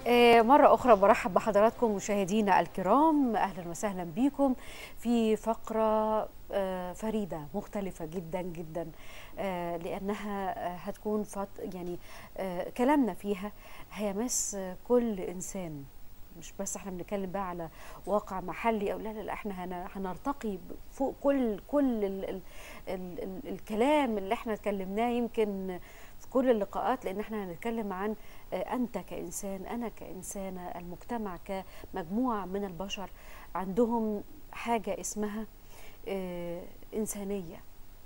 آه، مرة أخرى برحب بحضراتكم مشاهدينا الكرام أهلا وسهلا بكم في فقرة آه، فريدة مختلفة جدا جدا آه، لأنها آه، هتكون فط يعني آه، كلامنا فيها هيمس آه، كل إنسان مش بس احنا بنتكلم بقى على واقع محلي او لا لا, لا احنا هن- هنرتقي فوق كل كل ال ال ال ال الكلام اللي احنا اتكلمناه يمكن في كل اللقاءات لان احنا هنتكلم عن آه، انت كانسان انا كانسانه المجتمع كمجموعه من البشر عندهم حاجه اسمها آه، انسانيه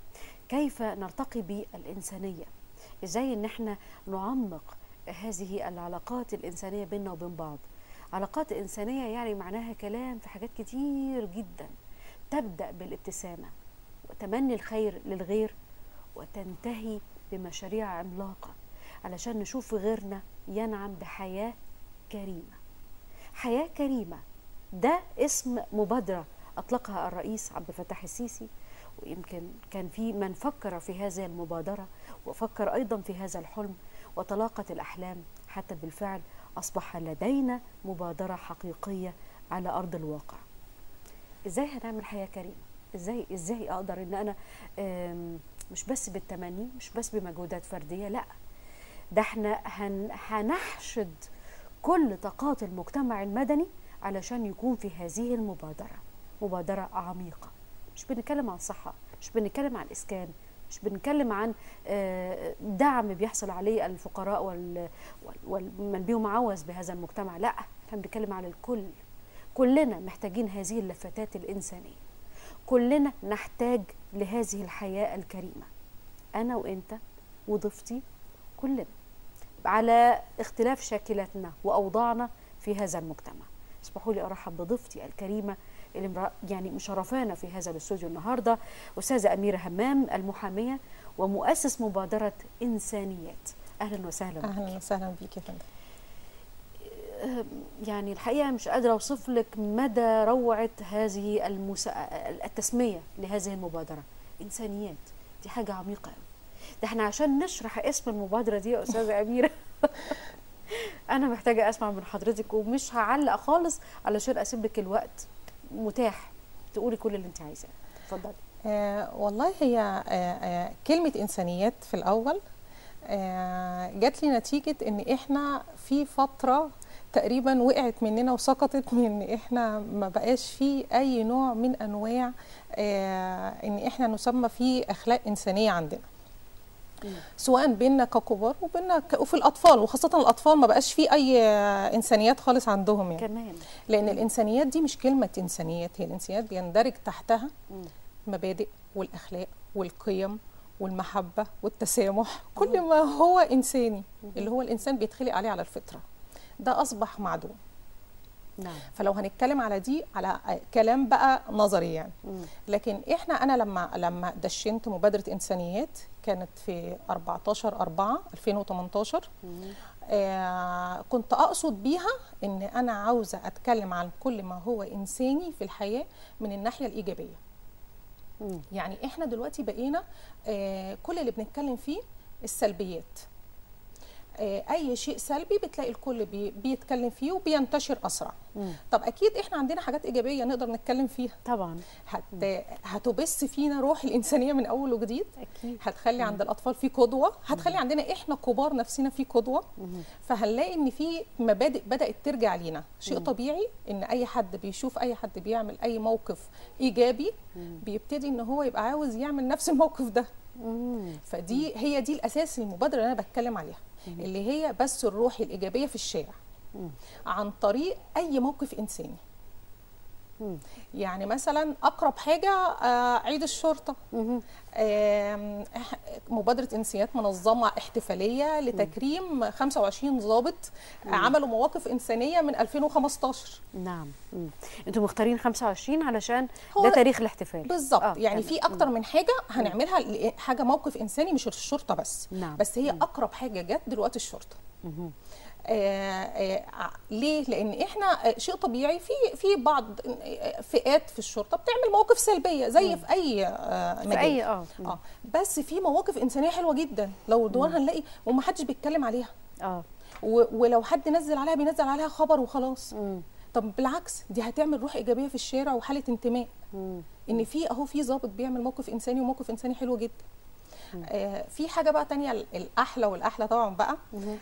كيف نرتقي بالانسانيه ازاي ان احنا نعمق هذه العلاقات الانسانيه بيننا وبين بعض علاقات انسانيه يعني معناها كلام في حاجات كتير جدا تبدا بالابتسامه وتمني الخير للغير وتنتهي بمشاريع عملاقه علشان نشوف غيرنا ينعم بحياه كريمه حياه كريمه ده اسم مبادره اطلقها الرئيس عبد الفتاح السيسي ويمكن كان في من فكر في هذه المبادره وفكر ايضا في هذا الحلم وتلاقت الاحلام حتى بالفعل اصبح لدينا مبادره حقيقيه على ارض الواقع ازاي هنعمل حياه كريمه ازاي ازاي اقدر ان انا آم، مش بس بالتمني مش بس بمجهودات فرديه لا ده احنا هن هنحشد كل طاقات المجتمع المدني علشان يكون في هذه المبادره مبادره عميقه مش بنتكلم عن صحه مش بنتكلم عن اسكان مش بنتكلم عن آه، دعم بيحصل عليه الفقراء وال- وال- ومن بيهم عوز بهذا المجتمع لا احنا بنتكلم على الكل كلنا محتاجين هذه اللفتات الإنسانية كلنا نحتاج لهذه الحياة الكريمة أنا وإنت وضيفتي كلنا على اختلاف شاكلتنا وأوضاعنا في هذا المجتمع اسمحوا لي أرحب بضيفتي الكريمة اللي مرا- يعني مشرفانا في هذا الاستوديو النهارده أستاذة أميرة همام المحامية ومؤسس مبادرة إنسانيات أهلا وسهلا بك. اهلا وسهلا بيك يا فندم يعني الحقيقه مش قادره اوصف لك مدى روعه هذه المسا... التسميه لهذه المبادره انسانيات دي حاجه عميقه قوي ده احنا عشان نشرح اسم المبادره دي يا استاذه اميره انا محتاجه اسمع من حضرتك ومش هعلق خالص علشان اسيب لك الوقت متاح تقولي كل اللي انت عايزاه اتفضلي آه والله هي آه آه كلمه انسانيات في الاول آه جات لي نتيجه ان احنا في فتره تقريبا وقعت مننا وسقطت من ان احنا ما بقاش في اي نوع من انواع آه ان احنا نسمى فيه اخلاق انسانيه عندنا سواء بيننا ككبار وبيننا ك... وفي الاطفال وخاصه الاطفال ما بقاش في اي آه، انسانيات خالص عندهم يعني كمان لان الانسانيات دي مش كلمه انسانيات هي الانسانيات بيندرج تحتها مم. مبادئ والاخلاق والقيم والمحبه والتسامح كل ما هو انساني اللي هو الانسان بيتخلق عليه على الفطره ده اصبح معدوم نعم فلو هنتكلم على دي على كلام بقى نظري يعني مم. لكن احنا انا لما لما دشنت مبادره انسانيات كانت في 14 4 2018 مم. آه كنت اقصد بيها ان انا عاوزه اتكلم عن كل ما هو انساني في الحياه من الناحيه الايجابيه مم. يعني احنا دلوقتي بقينا آه كل اللي بنتكلم فيه السلبيات آه اي شيء سلبي بتلاقي الكل بي بيتكلم فيه وبينتشر اسرع مم. طب اكيد احنا عندنا حاجات ايجابيه نقدر نتكلم فيها طبعا هت هتبث فينا روح الانسانيه من اول وجديد اكيد هتخلي عند الاطفال في قدوه هتخلي عندنا احنا كبار نفسنا في قدوه مم. فهنلاقي ان في مبادئ بدات ترجع لينا شيء طبيعي ان اي حد بيشوف اي حد بيعمل اي موقف ايجابي بيبتدي ان هو يبقى عاوز يعمل نفس الموقف ده مم. فدي هي دي الاساس المبادره اللي انا بتكلم عليها اللي هي بس الروح الايجابيه في الشارع مم. عن طريق اي موقف انساني مم. يعني مثلا اقرب حاجه آه، عيد الشرطه مم. آم، إح- مبادرة إنسانيات منظمة احتفالية لتكريم 25 ضابط عملوا مواقف إنسانية من 2015 نعم مم. انتوا مختارين 25 علشان هو ده تاريخ الاحتفال بالظبط آه، يعني تمام. في أكتر من حاجة هنعملها ل- حاجة موقف إنساني مش الشرطة بس نعم. بس هي أقرب حاجة جت دلوقتي الشرطة مهم. آه آه ع- ليه؟ لأن إحنا آه، شيء طبيعي في في بعض آه، فئات في الشرطة بتعمل مواقف سلبية زي في أي آه مجال في اي اه اه بس في مواقف انسانيه حلوه جدا لو دورنا هنلاقي وما حدش بيتكلم عليها اه و- ولو حد نزل عليها بينزل عليها خبر وخلاص مم. طب بالعكس دي هتعمل روح ايجابيه في الشارع وحاله انتماء مم. ان في اهو في ضابط بيعمل موقف انساني وموقف انساني حلو جدا آه في حاجه بقى تانية ال- الاحلى والاحلى طبعا بقى مهم.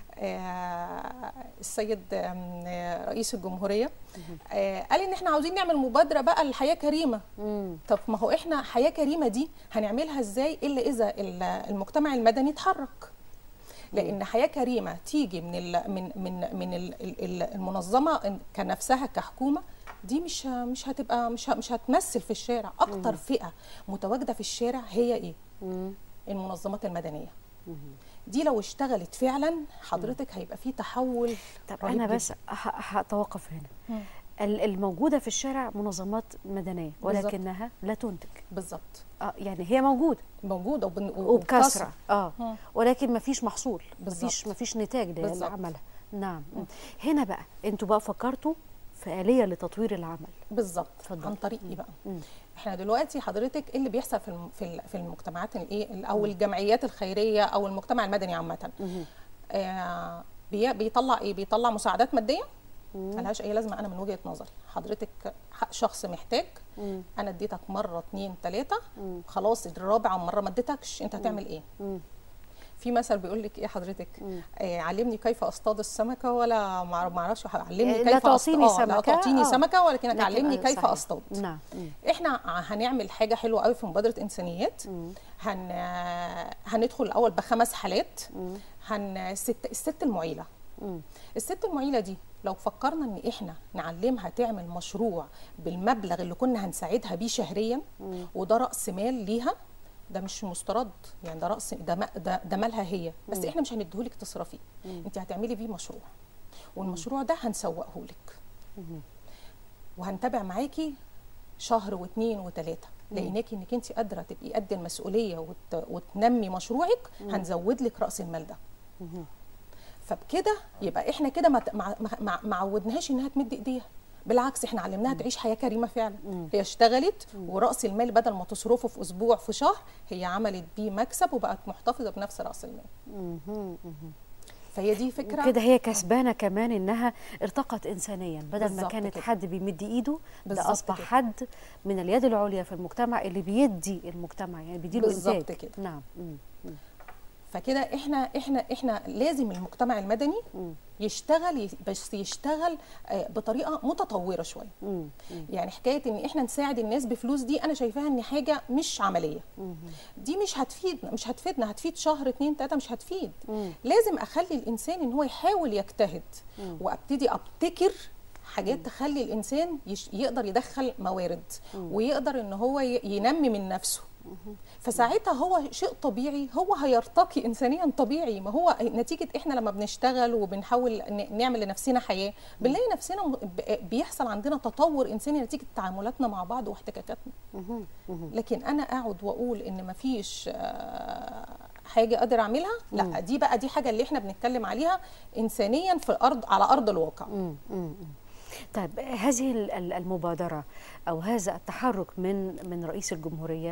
آه السيد آم، آه، رئيس الجمهوريه آه قال ان احنا عاوزين نعمل مبادره بقى لحياه كريمه مم. طب ما هو احنا حياه كريمه دي هنعملها ازاي الا اذا ال- المجتمع المدني اتحرك لان حياه كريمه تيجي من ال من من من ال- ال- ال- المنظمه كنفسها كحكومه دي مش ه- مش هتبقى مش ه- مش هتمثل في الشارع اكتر فئه متواجده في الشارع هي ايه مم. المنظمات المدنيه مم. دي لو اشتغلت فعلا حضرتك هيبقى في تحول طب رهيب انا جداً. بس ه- هتوقف هنا مم. ال- الموجوده في الشارع منظمات مدنيه بالظبط. ولكنها لا تنتج بالظبط اه يعني هي موجوده موجوده وبن- وبكثره اه مم. ولكن ما فيش محصول ما بالظبط. فيش ما فيش نتاج بالظبط. لعملها نعم مم. هنا بقى انتوا بقى فكرتوا في آلية لتطوير العمل بالظبط اتفضل. عن طريق ايه بقى مم. احنا دلوقتي حضرتك ايه اللي بيحصل في الم- في ال- في المجتمعات الايه او الجمعيات الخيريه او المجتمع المدني عامه مهم. آه بي- بيطلع ايه بيطلع مساعدات ماديه مم. ملهاش اي لازمه انا من وجهه نظري حضرتك ح- شخص محتاج مم. انا اديتك مره اتنين تلاته مم. خلاص الرابعه مره ما اديتكش انت هتعمل ايه مم. في مثل بيقول لك ايه حضرتك مم. آه علمني كيف اصطاد السمكه ولا ما ما اعرفش علمني لا كيف تعطيني أصطاد. آه، لا سمكة، تعطيني آه. سمكه ولكنك لكن- علمني آه، كيف صحيح. اصطاد نعم مم. احنا هنعمل حاجه حلوه قوي في مبادره انسانيات مم. هن هندخل الاول بخمس حالات مم. هن الست الست المعيله مم. الست المعيله دي لو فكرنا ان احنا نعلمها تعمل مشروع بالمبلغ اللي كنا هنساعدها بيه شهريا مم. وده راس مال ليها ده مش مسترد يعني ده راس ده م- ده, ده مالها هي بس احنا مش هنديهولك تصرفيه انت هتعملي بيه مشروع والمشروع ده هنسوقه لك مم. وهنتابع معاكي شهر واثنين وثلاثه لقيناكي انك انت قادره تبقي قد المسؤوليه وت... وتنمي مشروعك هنزود لك راس المال ده مم. فبكده يبقى احنا كده ما ما ما- ما عودناهاش انها تمد ايديها بالعكس احنا علمناها تعيش حياه كريمه فعلا هي اشتغلت وراس المال بدل ما تصرفه في اسبوع في شهر هي عملت بيه مكسب وبقت محتفظه بنفس راس المال مم. مم. فهي دي فكره كده هي كسبانه كمان انها ارتقت انسانيا بدل ما بالظبط كانت كده. حد بيمد ايده بالظبط ده اصبح كده. حد من اليد العليا في المجتمع اللي بيدي المجتمع يعني بيديله بالظبط انتاج كده. نعم مم. مم. فكده احنا احنا احنا لازم المجتمع المدني مم. يشتغل ي- بس يشتغل آه، بطريقه متطوره شويه مم. مم. يعني حكايه ان احنا نساعد الناس بفلوس دي انا شايفاها ان حاجه مش عمليه مم. دي مش هتفيدنا مش هتفيدنا هتفيد شهر اتنين تلاته مش هتفيد مم. لازم اخلي الانسان ان هو يحاول يجتهد مم. وابتدي ابتكر حاجات تخلي الانسان يش يقدر يدخل موارد ويقدر ان هو ي- ينمي من نفسه فساعتها هو شيء طبيعي هو هيرتقي انسانيا طبيعي ما هو نتيجه احنا لما بنشتغل وبنحاول ن- نعمل لنفسنا حياه بنلاقي نفسنا م- ب- بيحصل عندنا تطور انساني نتيجه تعاملاتنا مع بعض واحتكاكاتنا مم. مم. لكن انا اقعد واقول ان مفيش آه، حاجه قادر اعملها لا دي بقى دي حاجه اللي احنا بنتكلم عليها انسانيا في الارض على ارض الواقع مم. مم. طيب هذه ال- ال- المبادرة أو هذا التحرك من من رئيس الجمهورية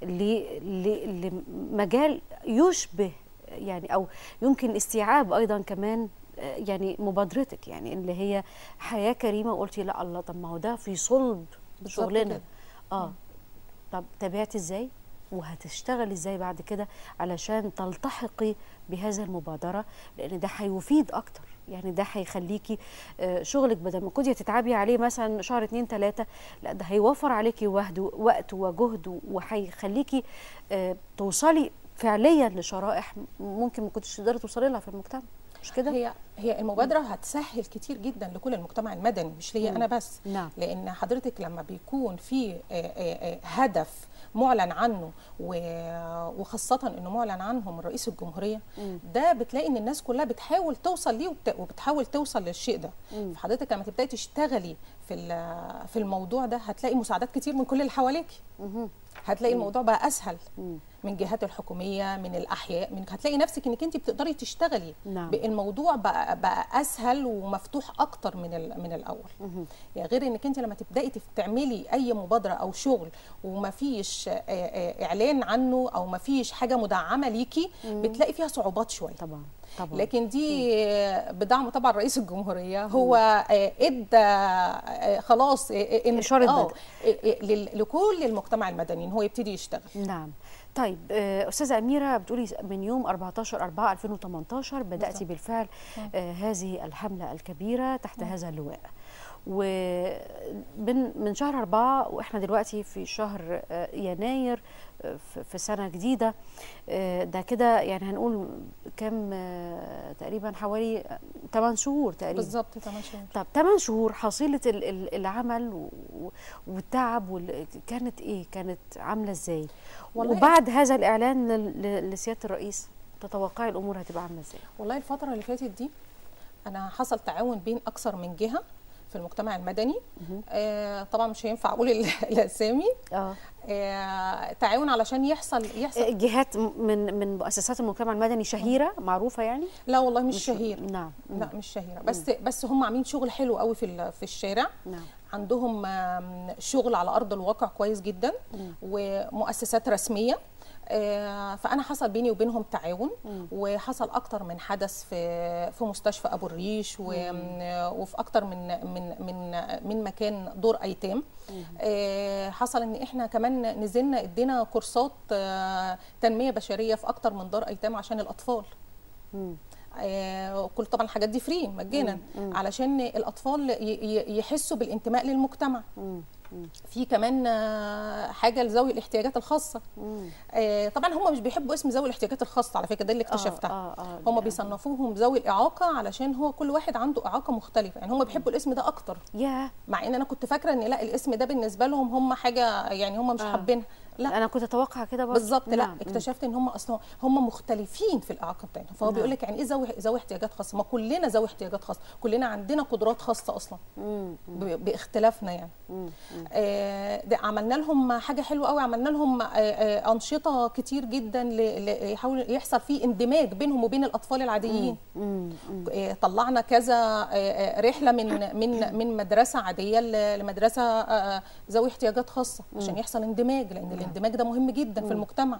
ل- ل- لمجال يشبه يعني أو يمكن استيعاب أيضا كمان آه، يعني مبادرتك يعني اللي هي حياة كريمة وقلتي لا الله طب ما هو ده في صلب بالظبط شغلنا كده. اه طب تابعتي ازاي وهتشتغلي ازاي بعد كده علشان تلتحقي بهذه المبادرة لأن ده هيفيد أكتر يعني ده هيخليكي آه، شغلك بدل ما كنتي تتعبي عليه مثلا شهر اتنين تلاتة لا ده هيوفر عليكي وهد وقت وجهد وهيخليكي آه، توصلي فعليا لشرائح ممكن ما كنتش تقدري توصلي لها في المجتمع مش كده؟ هي هي المبادره هتسهل كتير جدا لكل المجتمع المدني مش ليا انا بس نعم. لان حضرتك لما بيكون في آه، آه، آه، هدف معلن عنه و- وخاصه انه معلن عنه من رئيس الجمهوريه ده بتلاقي ان الناس كلها بتحاول توصل ليه وبت- وبتحاول توصل للشيء ده فحضرتك لما تبداي تشتغلي في ال- في الموضوع ده هتلاقي مساعدات كتير من كل اللي حواليكي مهم. هتلاقي الموضوع بقى اسهل مم. من الجهات الحكوميه من الاحياء من هتلاقي نفسك انك انت بتقدري تشتغلي نعم. بقى الموضوع بقى, بقى اسهل ومفتوح اكتر من ال- من الاول مهم. يعني غير انك انت لما تبداي تف- تعملي اي مبادره او شغل ومفيش آه، آه، اعلان عنه او مفيش حاجه مدعمه ليكي بتلاقي فيها صعوبات شويه طبعا طبعا لكن دي آه، بدعم طبعا رئيس الجمهوريه هو آه، ادى آه، خلاص آه، إن- إشارة آه، بدء. آه، آه، لل- لكل المجتمع المدني ان هو يبتدي يشتغل نعم طيب آه، استاذه اميره بتقولي من يوم 14 4 2018 بداتي بالظبط. بالفعل آه، هذه الحمله الكبيره تحت هذا اللواء ومن من شهر أربعة وإحنا دلوقتي في شهر آه، يناير آه، في- في سنة جديدة آه، ده كده يعني هنقول كام آه، تقريبا حوالي 8 شهور تقريبا بالظبط 8 شهور طب 8 شهور حصيلة ال- ال- العمل و- و- والتعب وال- كانت ايه؟ كانت عاملة ازاي؟ والله وبعد هذا الإعلان لل- ل- لسيادة الرئيس تتوقعي الأمور هتبقى عاملة ازاي؟ والله الفترة اللي فاتت دي أنا حصل تعاون بين أكثر من جهة في المجتمع المدني آه طبعا مش هينفع أقول ال- الأسامي اه آه تعاون علشان يحصل يحصل جهات من من مؤسسات المجتمع المدني شهيرة معروفة يعني؟ لا والله مش شهير نعم لا مش شهيرة بس بس هم عاملين شغل حلو قوي في ال- في الشارع نعم عندهم آم، شغل على ارض الواقع كويس جدا ومؤسسات رسميه آه، فانا حصل بيني وبينهم تعاون وحصل اكتر من حدث في في مستشفى ابو الريش و- وفي اكتر من من من من مكان دور ايتام آه، حصل ان احنا كمان نزلنا ادينا كورسات آه، تنميه بشريه في اكتر من دار ايتام عشان الاطفال مم. آه، كل طبعا الحاجات دي فري مجانا علشان الاطفال ي- ي- يحسوا بالانتماء للمجتمع مم. مم. في كمان آه، حاجه لذوي الاحتياجات الخاصه مم. آه، طبعا هم مش بيحبوا اسم ذوي الاحتياجات الخاصه على فكره ده اللي اكتشفتها آه آه هم آه. بيصنفوهم ذوي الاعاقه علشان هو كل واحد عنده اعاقه مختلفه يعني هم بيحبوا الاسم ده اكتر يا مع ان انا كنت فاكره ان لا الاسم ده بالنسبه لهم هم حاجه يعني هم مش آه. حابينها لا انا كنت اتوقع كده برضه بالظبط لا نعم. اكتشفت ان هم اصلا هم مختلفين في الاعاقه بتاعتهم فهو نعم. بيقول لك يعني ايه ذوي ذوي احتياجات خاصه ما كلنا ذوي احتياجات خاصه كلنا عندنا قدرات خاصه اصلا مم. ب- باختلافنا يعني مم. مم. آه، ده عملنا لهم حاجه حلوه قوي عملنا لهم آه، آه، انشطه كتير جدا ل- ل- يحاول يحصل فيه اندماج بينهم وبين الاطفال العاديين مم. مم. آه، طلعنا كذا آه، آه، رحله من من من مدرسه عاديه ل- لمدرسه آه، ذوي احتياجات خاصه عشان يحصل اندماج لان الاندماج ده مهم جدا في المجتمع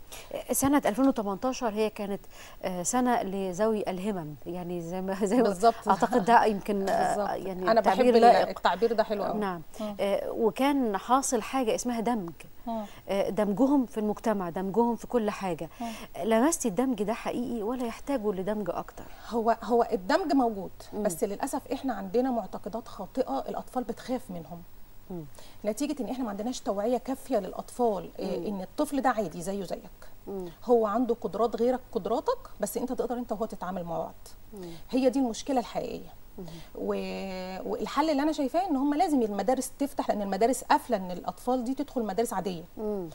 سنة 2018 هي كانت آه، سنة لذوي الهمم يعني زي ما زي ما بالظبط. اعتقد ده يمكن آه، بالظبط. يعني انا بحب تعبير ال- لائق التعبير ده حلو قوي نعم مم. آه، وكان حاصل حاجة اسمها دمج مم. آه، دمجهم في المجتمع دمجهم في كل حاجة لمستي الدمج ده حقيقي ولا يحتاجوا لدمج أكتر هو هو الدمج موجود بس للاسف احنا عندنا معتقدات خاطئه الاطفال بتخاف منهم مم. نتيجه ان احنا ما عندناش توعيه كافيه للاطفال إيه ان الطفل ده عادي زيه زيك مم. هو عنده قدرات غيرك قدراتك بس انت تقدر انت وهو تتعامل مع بعض هي دي المشكله الحقيقيه و... والحل اللي انا شايفاه ان هم لازم المدارس تفتح لان المدارس قافله ان الاطفال دي تدخل مدارس عاديه مم.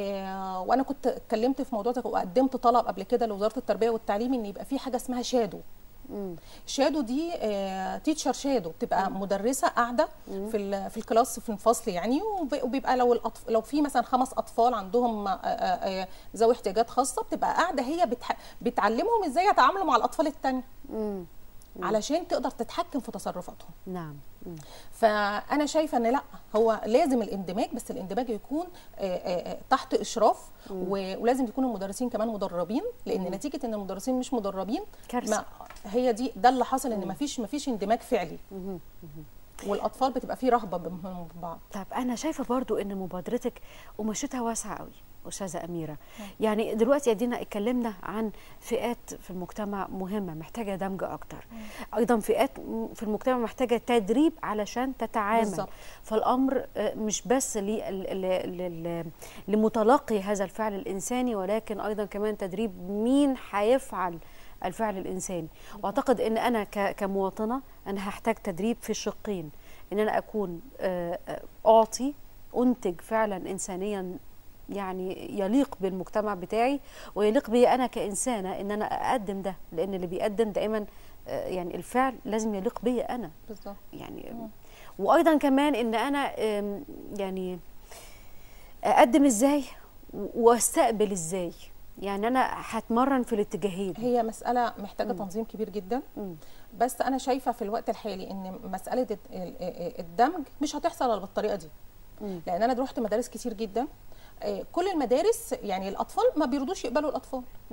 آه، وانا كنت اتكلمت في موضوع ده وقدمت طلب قبل كده لوزاره التربيه والتعليم ان يبقى في حاجه اسمها شادو مم. شادو دي تيتشر شادو بتبقى مدرسه قاعده في ال- في الكلاس في الفصل يعني وب- وبيبقى لو الأطف... لو في مثلا خمس اطفال عندهم آه، آه، آه، ذوي احتياجات خاصه بتبقى قاعده هي بتح... بتعلمهم ازاي يتعاملوا مع الاطفال التانية مم. علشان تقدر تتحكم في تصرفاتهم نعم مم. فانا شايفه ان لا هو لازم الاندماج بس الاندماج يكون آه، آه، آه، تحت اشراف و- ولازم يكون المدرسين كمان مدربين لان نتيجه ان المدرسين مش مدربين كارثة. ما هي دي ده اللي حصل ان مفيش مفيش اندماج فعلي مم. والاطفال بتبقى فيه رهبه بينهم وبين بعض طب انا شايفه برضو ان مبادرتك قماشتها واسعه قوي استاذه اميره يعني دلوقتي ادينا اتكلمنا عن فئات في المجتمع مهمه محتاجه دمج اكتر ايضا فئات م- في المجتمع محتاجه تدريب علشان تتعامل بالظبط. فالامر آه، مش بس لي- ل- ل- ل- لمتلقي هذا الفعل الانساني ولكن ايضا كمان تدريب مين هيفعل الفعل الانساني واعتقد ان انا ك- كمواطنه انا هحتاج تدريب في الشقين ان انا اكون آه، آه، اعطي انتج فعلا انسانيا يعني يليق بالمجتمع بتاعي ويليق بي انا كانسانه ان انا اقدم ده لان اللي بيقدم دائما آه، يعني الفعل لازم يليق بي انا بالظبط يعني وايضا كمان ان انا آم، يعني اقدم ازاي و- واستقبل ازاي يعني انا هتمرن في الاتجاهين هي مساله محتاجه تنظيم كبير جدا مم. بس انا شايفه في الوقت الحالي ان مساله الد- ال- ال- الدمج مش هتحصل الا بالطريقه دي مم. لان انا رحت مدارس كتير جدا آه، كل المدارس يعني الاطفال ما بيرضوش يقبلوا الاطفال مم.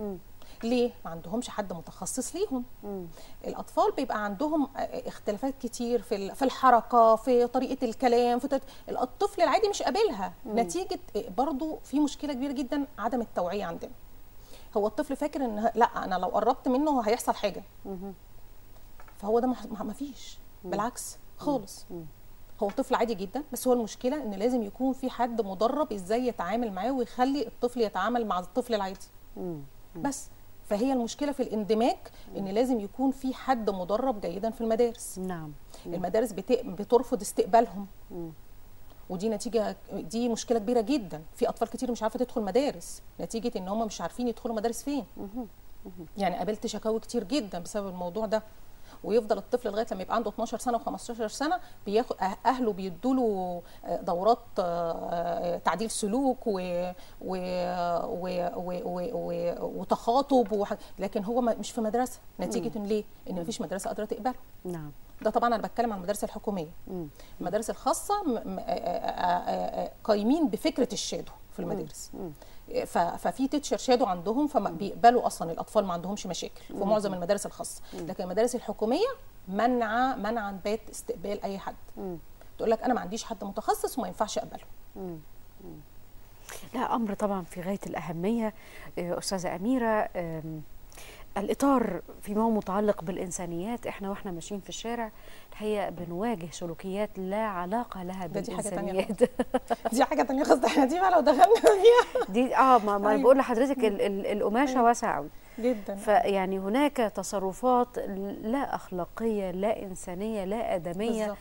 ليه ما عندهمش حد متخصص ليهم مم. الاطفال بيبقى عندهم اختلافات كتير في ال- في الحركه في طريقه الكلام في طريقة الطفل العادي مش قابلها نتيجه برضو في مشكله كبيره جدا عدم التوعيه عندنا هو الطفل فاكر ان لا انا لو قربت منه هيحصل حاجه مهم. فهو ده ما- ما فيش بالعكس خالص مم. هو طفل عادي جدا بس هو المشكله ان لازم يكون في حد مدرب ازاي يتعامل معاه ويخلي الطفل يتعامل مع الطفل العادي مم. بس فهي المشكله في الاندماج ان لازم يكون في حد مدرب جيدا في المدارس نعم المدارس بت- بترفض استقبالهم مم. ودي نتيجه دي مشكله كبيره جدا في اطفال كتير مش عارفه تدخل مدارس نتيجه ان هم مش عارفين يدخلوا مدارس فين مهم. يعني قابلت شكاوي كتير جدا بسبب الموضوع ده ويفضل الطفل لغايه لما يبقى عنده 12 سنه و15 سنه بياخد أه- اهله بيدوا له دورات آه، تعديل سلوك و و و و و و وتخاطب وح... لكن هو ما- مش في مدرسه نتيجه إن ليه؟ ان مفيش مدرسه قادره تقبله نعم ده طبعا انا بتكلم عن المدارس الحكوميه مم. المدارس الخاصه م- م- آه- آه- آه- قايمين بفكره الشادو في المدارس مم. ف- ففي تيتشر شادو عندهم فبيقبلوا اصلا الاطفال ما عندهمش مشاكل في معظم المدارس الخاصه لكن المدارس الحكوميه منع منعا بات استقبال اي حد مم. تقول لك انا ما عنديش حد متخصص وما ينفعش اقبله مم. مم. لا امر طبعا في غايه الاهميه آه، استاذه اميره آم، الاطار فيما هو متعلق بالانسانيات احنا واحنا ماشيين في الشارع الحقيقه بنواجه سلوكيات لا علاقه لها ده دي حاجة تانية بالانسانيات دي حاجه تانية خالص احنا دي بقى لو دخلنا فيها دي اه ما, ما انا أيوة. بقول لحضرتك ال- ال- القماشه واسعه قوي جدا فيعني هناك تصرفات لا اخلاقيه لا انسانيه لا ادميه بالظبط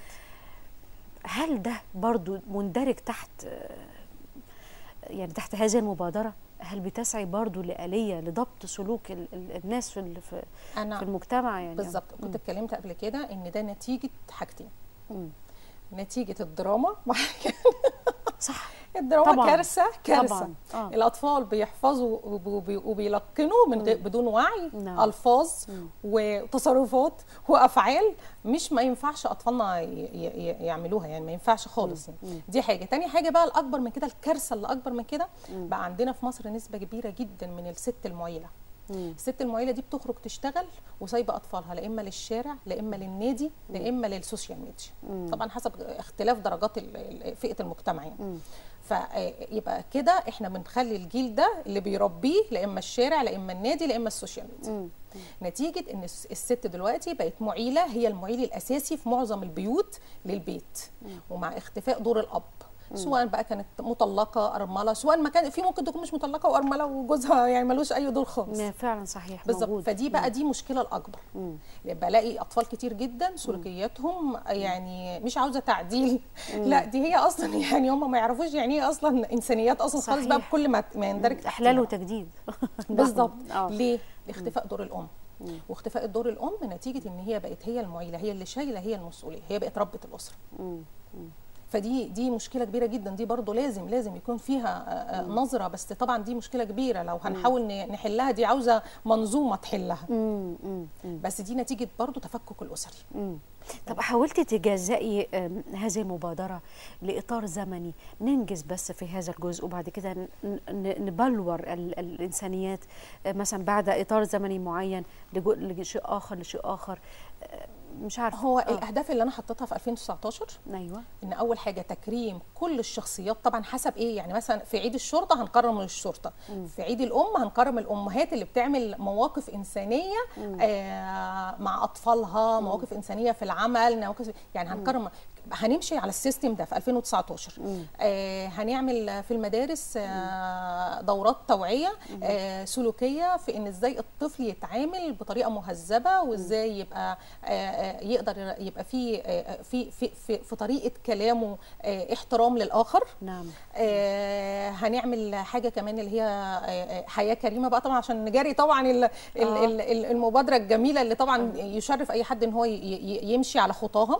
هل ده برضو مندرج تحت آه، يعني تحت هذه المبادرة هل بتسعي برضو لآلية لضبط سلوك ال- ال- الناس في ال- في في انا المجتمع يعني بالظبط كنت اتكلمت قبل كده ان ده نتيجه حاجتين مم. نتيجه الدراما صح الدراما طبعاً. كارثه كارثه طبعا آه. الاطفال بيحفظوا وب- وب- وبيلقنوا من غير بدون وعي نعم. الفاظ مم. وتصرفات وافعال مش ما ينفعش اطفالنا ي- ي- ي- يعملوها يعني ما ينفعش خالص مم. يعني. دي حاجه تاني حاجه بقى الاكبر من كده الكارثه اللي اكبر من كده بقى عندنا في مصر نسبه كبيره جدا من الست المعيله مم. الست المعيله دي بتخرج تشتغل وسايبه اطفالها لا اما للشارع لا اما للنادي لا اما للسوشيال ميديا مم. طبعا حسب اختلاف درجات ال- ال- فئه المجتمع يعني مم. فيبقى كده احنا بنخلي الجيل ده اللي بيربيه لا اما الشارع لا اما النادي لا اما السوشيال ميديا مم. نتيجه ان الس- الست دلوقتي بقت معيله هي المعيل الاساسي في معظم البيوت للبيت ومع اختفاء دور الاب سواء بقى كانت مطلقه ارمله سواء ما كان في ممكن تكون مش مطلقه وارمله وجوزها يعني ملوش اي دور خالص ما فعلا صحيح بالظبط موجود. فدي بقى دي مشكله الاكبر مم. بلاقي اطفال كتير جدا سلوكياتهم يعني مش عاوزه تعديل لا دي هي اصلا يعني هم ما يعرفوش يعني ايه اصلا انسانيات اصلا خالص بقى صحيح. بكل ما ما يندرج تحتها. احلال وتجديد بالظبط آه. ليه لاختفاء دور الام واختفاء الدور الام نتيجه ان هي بقت هي المعيله هي اللي شايله هي المسؤوليه هي بقت ربة الاسره مم. فدي دي مشكله كبيره جدا دي برضو لازم لازم يكون فيها آه، آه، نظره بس طبعا دي مشكله كبيره لو هنحاول ن- نحلها دي عاوزه منظومه تحلها مم. مم. مم. بس دي نتيجه برضو تفكك الاسري مم. طب حاولتي تجزئي آم، هذه المبادرة لإطار زمني ننجز بس في هذا الجزء وبعد كده ن- ن- نبلور ال- الإنسانيات آه، مثلا بعد إطار زمني معين لجو- لشيء آخر لشيء آخر آه، مش عارفة هو آه. الاهداف اللي انا حطيتها في 2019 أيوة ان اول حاجه تكريم كل الشخصيات طبعا حسب ايه يعني مثلا في عيد الشرطه هنكرم الشرطه في عيد الام هنكرم الامهات اللي بتعمل مواقف انسانيه آه مع اطفالها مواقف انسانيه في العمل مواقف يعني هنكرم هنمشي على السيستم ده في 2019 آه هنعمل في المدارس آه دورات توعيه آه سلوكيه في ان ازاي الطفل يتعامل بطريقه مهذبه وازاي يبقى آه آه يقدر يبقى في آه في في في, في طريقه كلامه آه احترام للاخر نعم آه هنعمل حاجه كمان اللي هي آه آه، حياه كريمه بقى طبعا عشان نجاري طبعا ال- ال- آه. ال- ال- المبادره الجميله اللي طبعا يشرف اي حد ان هو ي- ي- يمشي على خطاها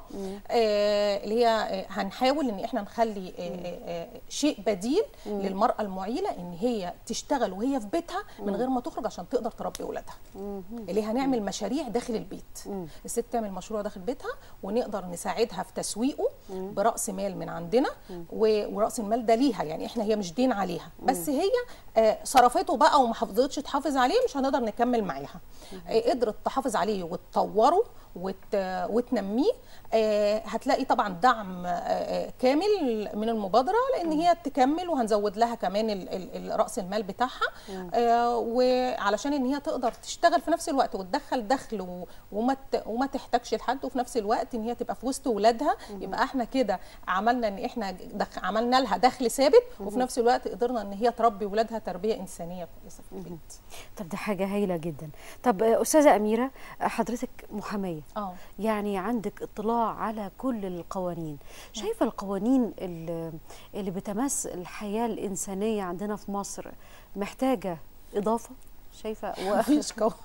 آه اللي هي آه، هنحاول ان احنا نخلي آه، آه، آه، شيء بديل للمراه المعيله ان هي تشتغل وهي في بيتها من غير ما تخرج عشان تقدر تربي اولادها اللي هنعمل مشاريع داخل البيت الست تعمل مشروع داخل بيتها ونقدر نساعدها في تسويقه براس مال من عندنا و- وراس المال ده ليها يعني احنا هي مش دين عليها بس هي آه، صرفته بقى وما حافظتش تحافظ عليه مش هنقدر نكمل معاها آه، قدرت تحافظ عليه وتطوره وت... وتنميه آه، هتلاقي طبعا دعم آه، آه، كامل من المبادره لان هي تكمل وهنزود لها كمان ال- ال- ال- راس المال بتاعها آه، وعلشان ان هي تقدر تشتغل في نفس الوقت وتدخل دخل و- وما ت- وما تحتاجش لحد وفي نفس الوقت ان هي تبقى في وسط ولادها يبقى احنا كده عملنا ان احنا دخ... عملنا لها دخل ثابت وفي نفس الوقت قدرنا ان هي تربي ولادها تربيه انسانيه كويسه في البيت طب ده حاجه هايله جدا طب آه، استاذه اميره آه، حضرتك محاميه اه يعني عندك اطلاع على كل القوانين شايفه القوانين اللي, اللي بتمس الحياه الانسانيه عندنا في مصر محتاجه اضافه شايفه و... مفيش قوانين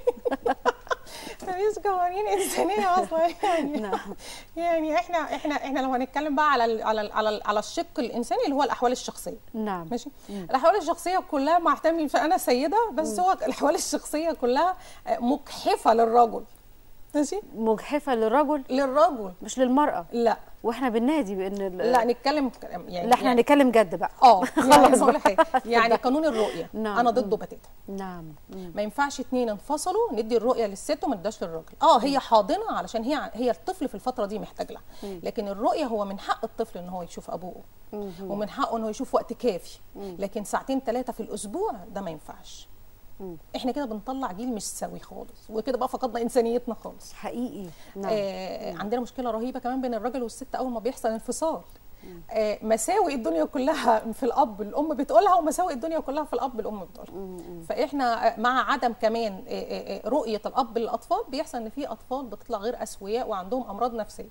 مفيش قوانين انسانيه اصلا يعني نعم. يعني احنا احنا احنا لو هنتكلم بقى على ال على ال على, ال على الشق الانساني اللي هو الاحوال الشخصيه نعم ماشي الاحوال الشخصيه كلها مع احترامي انا سيده بس هو الاحوال الشخصيه كلها مجحفه للرجل ماشي مجحفه للرجل للرجل مش للمراه لا واحنا بننادي بان ال- لا نتكلم يعني لا احنا يعني هنتكلم جد بقى اه خلاص يعني هقول بقى. حاجه يعني قانون الرؤيه نعم. انا ضده بتاتا نعم مم. ما ينفعش اتنين انفصلوا ندي الرؤيه للست وما نداش للراجل اه هي حاضنه علشان هي هي الطفل في الفتره دي محتاج لها لكن الرؤيه هو من حق الطفل ان هو يشوف ابوه ومن حقه ان هو يشوف وقت كافي لكن ساعتين ثلاثه في الاسبوع ده ما ينفعش احنا كده بنطلع جيل مش سوي خالص وكده بقى فقدنا انسانيتنا خالص حقيقي نعم آه عندنا مشكله رهيبه كمان بين الراجل والست اول ما بيحصل انفصال آه مساوئ الدنيا كلها في الاب الام بتقولها ومساوئ الدنيا كلها في الاب الام بتقولها فاحنا آه، مع عدم كمان آه، آه، آه، رؤيه الاب للاطفال بيحصل ان في اطفال بتطلع غير اسوياء وعندهم امراض نفسيه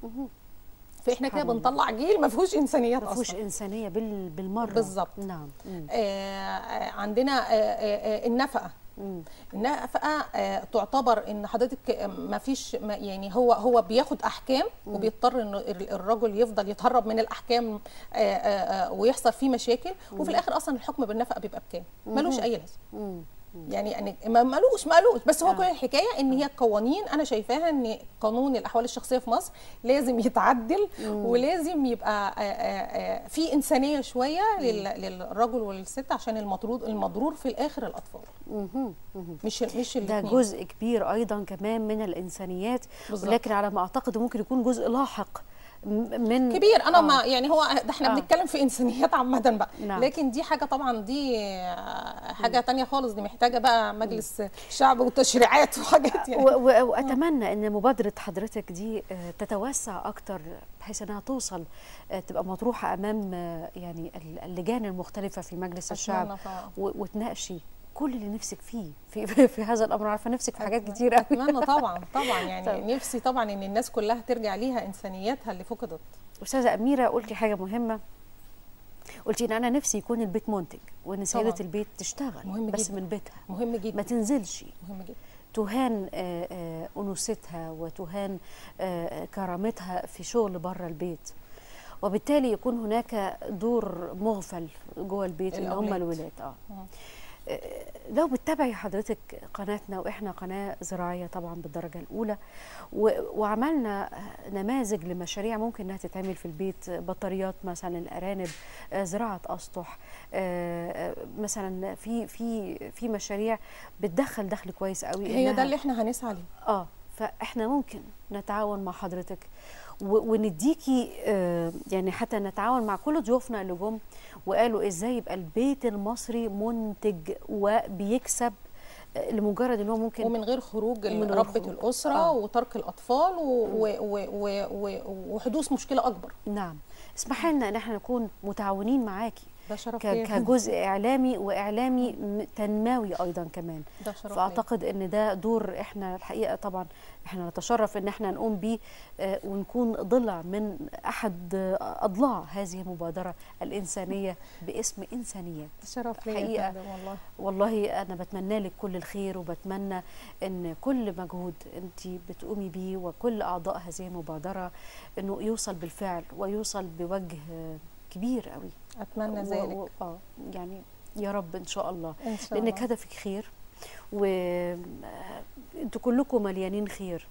فاحنا كده سبحان الله. بنطلع جيل ما فيهوش انسانيات ما فيهوش اصلا انسانيه بال... بالمره بالظبط. نعم مم. آه، آه، عندنا آه، آه، آه، النفقه مم. النفقه آه، تعتبر ان حضرتك ما فيش ما- يعني هو هو بياخد احكام وبيضطر ان ال- الرجل يفضل يتهرب من الاحكام آه، آه، آه، ويحصل فيه مشاكل وفي الاخر اصلا الحكم بالنفقه بيبقى بكام ملوش اي لازمه مم. يعني يعني ما ملوش ملوش بس هو آه. كل الحكايه ان هي قوانين انا شايفاها ان قانون الاحوال الشخصيه في مصر لازم يتعدل ولازم يبقى آه، آه، آه، في انسانيه شويه لل- للرجل وللست عشان المطرود المضرور في الاخر الاطفال مهم. مهم. مش مش ده الاتنين. جزء كبير ايضا كمان من الانسانيات بالظبط. ولكن على ما اعتقد ممكن يكون جزء لاحق م- من كبير انا آه. ما يعني هو ده احنا آه. بنتكلم في انسانيات عامه بقى نعم. لكن دي حاجه طبعا دي آه، حاجه تانية خالص دي محتاجه بقى مجلس شعب وتشريعات وحاجات يعني و- و- واتمنى ان مبادره حضرتك دي آه، تتوسع اكتر بحيث انها توصل آه، تبقى مطروحه امام آه، يعني ال- اللجان المختلفه في مجلس الشعب أتمنى طبعا. و- وتناقشي كل اللي نفسك فيه في, في, في هذا الامر عارفه نفسك في حاجات كتير قوي اتمنى طبعا طبعا يعني طبعا. نفسي طبعا ان الناس كلها ترجع ليها انسانياتها اللي فقدت استاذه اميره قلتي حاجه مهمه قلتي ان انا نفسي يكون البيت منتج وان سيده طبعاً. البيت تشتغل مهم بس جداً. من بيتها مهم ما جدا تنزلش مهم جدا تهان آه، آه، انوثتها وتهان آه، كرامتها في شغل بره البيت وبالتالي يكون هناك دور مغفل جوه البيت اللي هم الأولاد. الولاد اه مم. آه، لو بتتابعي حضرتك قناتنا واحنا قناه زراعيه طبعا بالدرجه الاولى و- وعملنا نماذج لمشاريع ممكن انها تتعمل في البيت بطاريات مثلا الارانب آه، زراعه اسطح آه، آه، مثلا في في في مشاريع بتدخل دخل كويس قوي هي إنها- ده اللي احنا هنسعى ليه اه فاحنا ممكن نتعاون مع حضرتك و- ونديكي آه، يعني حتى نتعاون مع كل ضيوفنا اللي جم وقالوا ازاي يبقى البيت المصري منتج وبيكسب آه، لمجرد ان هو ممكن ومن غير خروج ومن غير ربة خروج. الأسرة آه. وترك الأطفال و و و و و وحدوث مشكلة أكبر نعم اسمحي لنا ان احنا نكون متعاونين معاكي ده شرف ك- ليا. كجزء اعلامي واعلامي م- تنموي ايضا كمان ده شرف ليا. فاعتقد ان ده دور احنا الحقيقه طبعا احنا نتشرف ان احنا نقوم بيه آه، ونكون ضلع من احد آه، اضلاع هذه المبادره الانسانيه باسم انسانيات ده شرف ليا حقيقة. يا فندم والله والله انا بتمنى لك كل الخير وبتمنى ان كل مجهود انت بتقومي بيه وكل اعضاء هذه المبادره انه يوصل بالفعل ويوصل بوجه آه، كبير قوي أتمنى و- ذلك و- اه يعني يا رب ان شاء الله إن شاء لانك الله هدفك خير وانتوا كلكم مليانين خير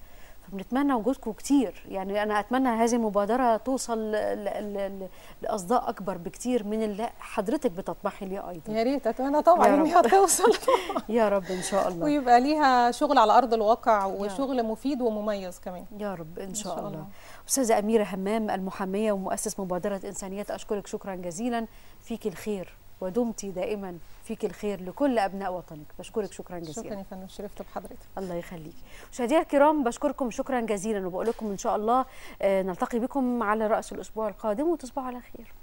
فبنتمنى وجودكم كتير يعني انا اتمنى هذه المبادره توصل ل- ل- ل- لاصداء اكبر بكتير من اللي حضرتك بتطمحي ليه ايضا يا ريت اتمنى طبعا يا ان هي توصل يا رب ان شاء الله ويبقى ليها شغل على ارض الواقع وشغل مفيد ومميز كمان يا رب ان شاء, شاء الله. الله. استاذه اميره همام المحاميه ومؤسس مبادره انسانيات اشكرك شكرا جزيلا فيك الخير ودمتي دائما فيك الخير لكل ابناء وطنك بشكرك شكرا جزيلا شكرا يا فندم شرفت بحضرتك الله يخليك مشاهدينا الكرام بشكركم شكرا جزيلا وبقول لكم ان شاء الله آه، نلتقي بكم على راس الاسبوع القادم وتصبحوا على خير